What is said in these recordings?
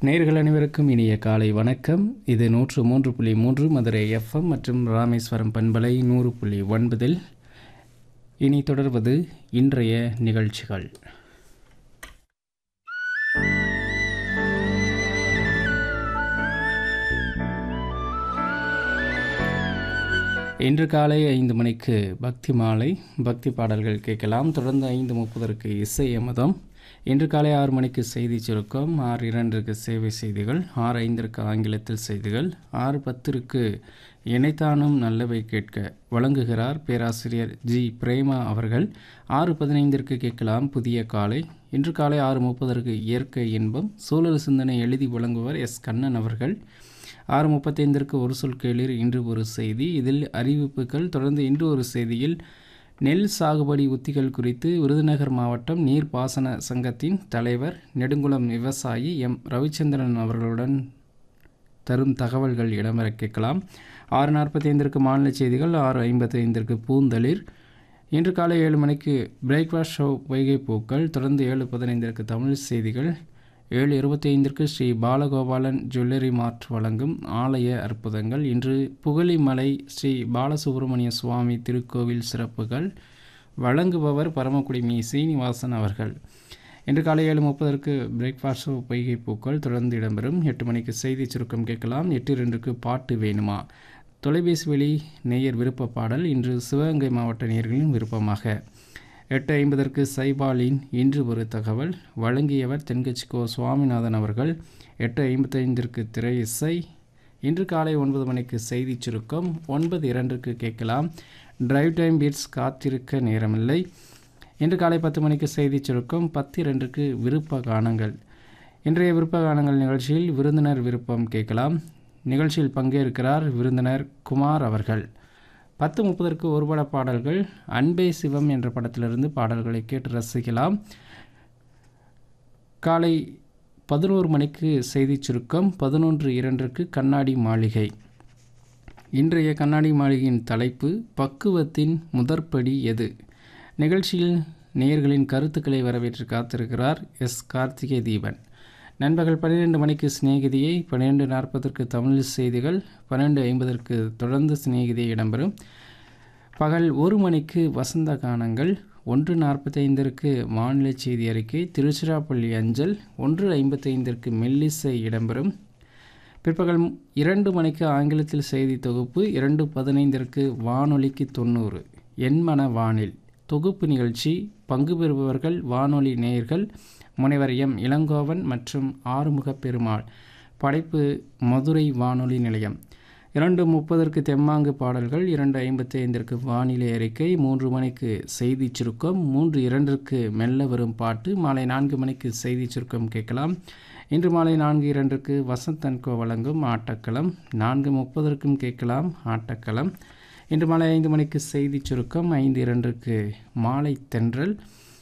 நேர்கள் அனைவருக்கும் இனிய காலை வணக்கம் இது நூற்று மூன்று புள்ளி மூன்று மதுரை எஃப்எம் மற்றும் ராமேஸ்வரம் பண்பலை நூறு புள்ளி ஒன்பதில் இனி தொடர்வது இன்றைய நிகழ்ச்சிகள் இன்று காலை ஐந்து மணிக்கு பக்தி மாலை பக்தி பாடல்கள் கேட்கலாம் தொடர்ந்து ஐந்து முப்பதற்கு இசை அமதம் இன்று காலை ஆறு மணிக்கு செய்தி சுருக்கம் ஆறு இரண்டிற்கு சேவை செய்திகள் ஆறு ஐந்திற்கு ஆங்கிலத்தில் செய்திகள் ஆறு பத்திற்கு இணைத்தானும் நல்லவை கேட்க வழங்குகிறார் பேராசிரியர் ஜி பிரேமா அவர்கள் ஆறு பதினைந்திற்கு கேட்கலாம் புதிய காலை இன்று காலை ஆறு முப்பதற்கு இயற்கை இன்பம் சூழல் சிந்தனை எழுதி வழங்குவர் எஸ் கண்ணன் அவர்கள் ஆறு முப்பத்தைந்திற்கு ஒரு சொல் கேளிர் இன்று ஒரு செய்தி இதில் அறிவிப்புகள் தொடர்ந்து இன்று ஒரு செய்தியில் நெல் சாகுபடி உத்திகள் குறித்து விருதுநகர் மாவட்டம் நீர்ப்பாசன சங்கத்தின் தலைவர் நெடுங்குளம் விவசாயி எம் ரவிச்சந்திரன் அவர்களுடன் தரும் தகவல்கள் இடம்பெற கேட்கலாம் ஆறு நாற்பத்தி ஐந்திற்கு மாநில செய்திகள் ஆறு ஐம்பத்தி ஐந்திற்கு பூந்தளிர் இன்று காலை ஏழு மணிக்கு பிரேக்ஃபாஸ்ட் ஷோ வைகை பூக்கள் தொடர்ந்து ஏழு பதினைந்திற்கு தமிழ் செய்திகள் ஏழு இருபத்தி ஐந்திற்கு ஸ்ரீ பாலகோபாலன் ஜுவல்லரி மார்ட் வழங்கும் ஆலய அற்புதங்கள் இன்று புகழிமலை ஸ்ரீ பாலசுப்ரமணிய சுவாமி திருக்கோவில் சிறப்புகள் வழங்குபவர் பரமக்குடி மீ சீனிவாசன் அவர்கள் இன்று காலை ஏழு முப்பதற்கு பிரேக்ஃபாஸ்ட் பொய்கை பூக்கள் தொடர்ந்து இடம்பெறும் எட்டு மணிக்கு செய்தி சுருக்கம் கேட்கலாம் எட்டு ரெண்டுக்கு பாட்டு வேணுமா தொலைபேசி வழி நேயர் விருப்ப பாடல் இன்று சிவகங்கை மாவட்ட நேயர்களின் விருப்பமாக எட்டு ஐம்பதற்கு சைபாலின் இன்று ஒரு தகவல் வழங்கியவர் தென்கட்சி கோ சுவாமிநாதன் அவர்கள் எட்டு ஐம்பத்தைந்திற்கு திரை இசை இன்று காலை ஒன்பது மணிக்கு செய்தி சுருக்கம் ஒன்பது இரண்டுக்கு கேட்கலாம் டிரைவ் டைம் பீட்ஸ் காத்திருக்க நேரமில்லை இன்று காலை பத்து மணிக்கு செய்தி சுருக்கம் பத்து இரண்டுக்கு விருப்ப கானங்கள் இன்றைய விருப்ப கானங்கள் நிகழ்ச்சியில் விருந்தினர் விருப்பம் கேட்கலாம் நிகழ்ச்சியில் பங்கேற்கிறார் விருந்தினர் குமார் அவர்கள் பத்து முப்பதற்கு ஒருபட பாடல்கள் அன்பே சிவம் என்ற படத்திலிருந்து பாடல்களை கேட்டு ரசிக்கலாம் காலை பதினோரு மணிக்கு செய்தி சுருக்கம் பதினொன்று இரண்டிற்கு கண்ணாடி மாளிகை இன்றைய கண்ணாடி மாளிகையின் தலைப்பு பக்குவத்தின் முதற்படி எது நிகழ்ச்சியில் நேயர்களின் கருத்துக்களை வரவேற்று காத்திருக்கிறார் எஸ் கார்த்திகை தீபன் நண்பகல் பன்னிரெண்டு மணிக்கு சிநேகிதியை பன்னிரெண்டு நாற்பதற்கு தமிழ் செய்திகள் பன்னெண்டு ஐம்பதற்கு தொடர்ந்து சிநேகிதியை இடம்பெறும் பகல் ஒரு மணிக்கு வசந்த கானங்கள் ஒன்று நாற்பத்தைந்திற்கு மாநில செய்தி அறிக்கை திருச்சிராப்பள்ளி அஞ்சல் ஒன்று ஐம்பத்தைந்திற்கு மெல்லிசை இடம்பெறும் பிற்பகல் இரண்டு மணிக்கு ஆங்கிலத்தில் செய்தி தொகுப்பு இரண்டு பதினைந்திற்கு வானொலிக்கு தொண்ணூறு எண்மன வானில் தொகுப்பு நிகழ்ச்சி பங்கு பெறுபவர்கள் வானொலி நேயர்கள் முனைவர் எம் இளங்கோவன் மற்றும் ஆறுமுக பெருமாள் படைப்பு மதுரை வானொலி நிலையம் இரண்டு முப்பதற்கு தெம்மாங்கு பாடல்கள் இரண்டு ஐம்பத்தி ஐந்திற்கு வானிலை அறிக்கை மூன்று மணிக்கு செய்தி சுருக்கம் மூன்று இரண்டிற்கு மெல்ல வரும் பாட்டு மாலை நான்கு மணிக்கு செய்தி சுருக்கம் கேட்கலாம் இன்று மாலை நான்கு இரண்டுக்கு வசந்தன்கோ வழங்கும் ஆட்டக்களம் நான்கு முப்பதற்கும் கேட்கலாம் ஆட்டக்களம் இன்று மாலை ஐந்து மணிக்கு செய்தி சுருக்கம் ஐந்து இரண்டுக்கு மாலை தென்றல்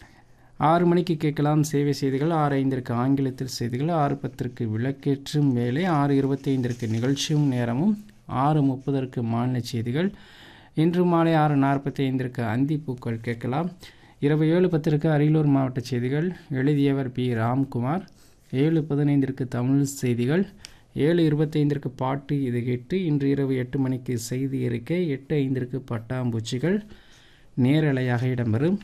ஆறு மணிக்கு கேட்கலாம் சேவை செய்திகள் ஆறு ஐந்திற்கு ஆங்கிலத்தில் செய்திகள் ஆறு பத்திற்கு விளக்கேற்றும் வேலை ஆறு இருபத்தி ஐந்திற்கு நிகழ்ச்சியும் நேரமும் ஆறு முப்பதற்கு மாநில செய்திகள் இன்று மாலை ஆறு நாற்பத்தி ஐந்திற்கு அந்திப்பூக்கள் கேட்கலாம் இரவு ஏழு பத்திற்கு அரியலூர் மாவட்ட செய்திகள் எழுதியவர் பி ராம்குமார் ஏழு பதினைந்திற்கு தமிழ் செய்திகள் ஏழு இருபத்தைந்திற்கு பாட்டு இது கேட்டு இன்று இரவு எட்டு மணிக்கு செய்தி அறிக்கை எட்டு ஐந்திற்கு பட்டாம்பூச்சிகள் நேரலையாக இடம்பெறும்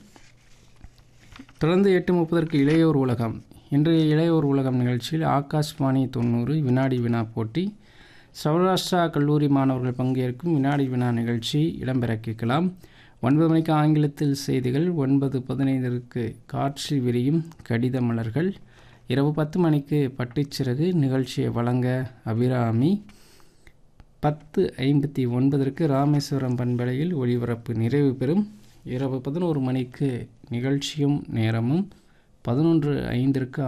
தொடர்ந்து எட்டு முப்பதற்கு இளையோர் உலகம் இன்றைய இளையோர் உலகம் நிகழ்ச்சியில் ஆகாஷ்வாணி தொண்ணூறு வினாடி வினா போட்டி சௌராஷ்டிரா கல்லூரி மாணவர்கள் பங்கேற்கும் வினாடி வினா நிகழ்ச்சி இடம்பெற கேட்கலாம் ஒன்பது மணிக்கு ஆங்கிலத்தில் செய்திகள் ஒன்பது பதினைந்திற்கு காற்றில் விரியும் கடித மலர்கள் இரவு பத்து மணிக்கு பட்டுச்சிறகு நிகழ்ச்சியை வழங்க அபிராமி பத்து ஐம்பத்தி ஒன்பதற்கு ராமேஸ்வரம் பண்பலையில் ஒளிபரப்பு நிறைவு பெறும் இரவு பதினோரு மணிக்கு நிகழ்ச்சியும் நேரமும் பதினொன்று ஐந்திற்கு